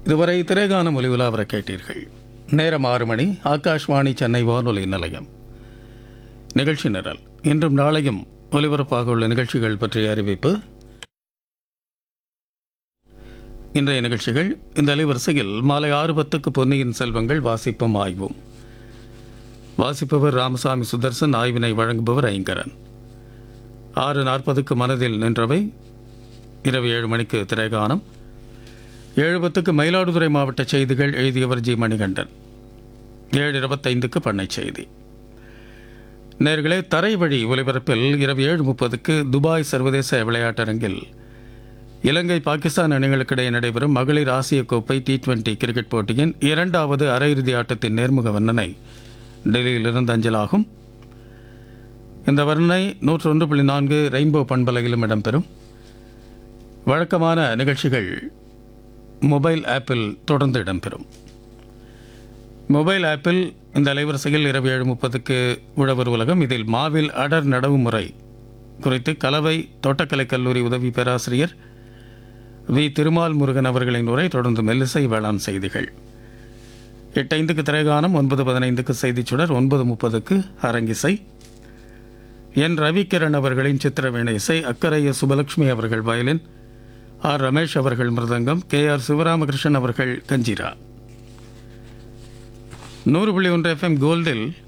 இதுவரை திரைகானம் ஒலிவிழா வர கேட்டீர்கள் நேரம் ஆறு மணி ஆகாஷ்வாணி சென்னை வானொலி நிலையம் நிகழ்ச்சி நிரல் இன்றும் நாளையும் ஒலிபரப்பாக உள்ள நிகழ்ச்சிகள் பற்றிய அறிவிப்பு இன்றைய நிகழ்ச்சிகள் இந்த அலைவரிசையில் மாலை ஆறு பத்துக்கு பொன்னியின் செல்வங்கள் வாசிப்பும் ஆய்வும் வாசிப்பவர் ராமசாமி சுதர்சன் ஆய்வினை வழங்குபவர் ஐங்கரன் ஆறு நாற்பதுக்கு மனதில் நின்றவை இரவு ஏழு மணிக்கு திரைகானம் ஏழு பத்துக்கு மயிலாடுதுறை மாவட்ட செய்திகள் எழுதியவர் ஜி மணிகண்டன் ஏழு இருபத்தைந்துக்கு பண்ணை செய்தி நேர்களே தரை வழி ஒலிபரப்பில் இரவு ஏழு முப்பதுக்கு துபாய் சர்வதேச விளையாட்டரங்கில் இலங்கை பாகிஸ்தான் அணிகளுக்கிடையே நடைபெறும் மகளிர் ஆசிய கோப்பை டி டுவெண்டி கிரிக்கெட் போட்டியின் இரண்டாவது அரையிறுதி ஆட்டத்தின் நேர்முக வர்ணனை டெல்லியிலிருந்து அஞ்சலாகும் இந்த வர்ணனை நூற்று ஒன்று புள்ளி நான்கு ரெயின்போ பண்பலையிலும் இடம்பெறும் வழக்கமான நிகழ்ச்சிகள் மொபைல் ஆப்பில் தொடர்ந்து இடம்பெறும் மொபைல் ஆப்பில் இந்த அலைவரிசையில் இரவு ஏழு முப்பதுக்கு உழவர் உலகம் இதில் மாவில் அடர் நடவு முறை குறித்து கலவை தோட்டக்கலை கல்லூரி உதவி பேராசிரியர் வி திருமால் முருகன் அவர்களின் உரை தொடர்ந்து மெல்லிசை வேளாண் செய்திகள் எட்டைந்துக்கு திரைகானம் ஒன்பது பதினைந்துக்கு செய்திச் சுடர் ஒன்பது முப்பதுக்கு அரங்கிசை என் ரவிக்கிரண் அவர்களின் சித்திரவீண இசை அக்கரைய சுபலட்சுமி அவர்கள் வயலின் ஆர் ரமேஷ் அவர்கள் மிருதங்கம் கே ஆர் சிவராமகிருஷ்ணன் அவர்கள் கஞ்சிரா நூறு புள்ளி ஒன்று எஃப்எம் கோல்டில்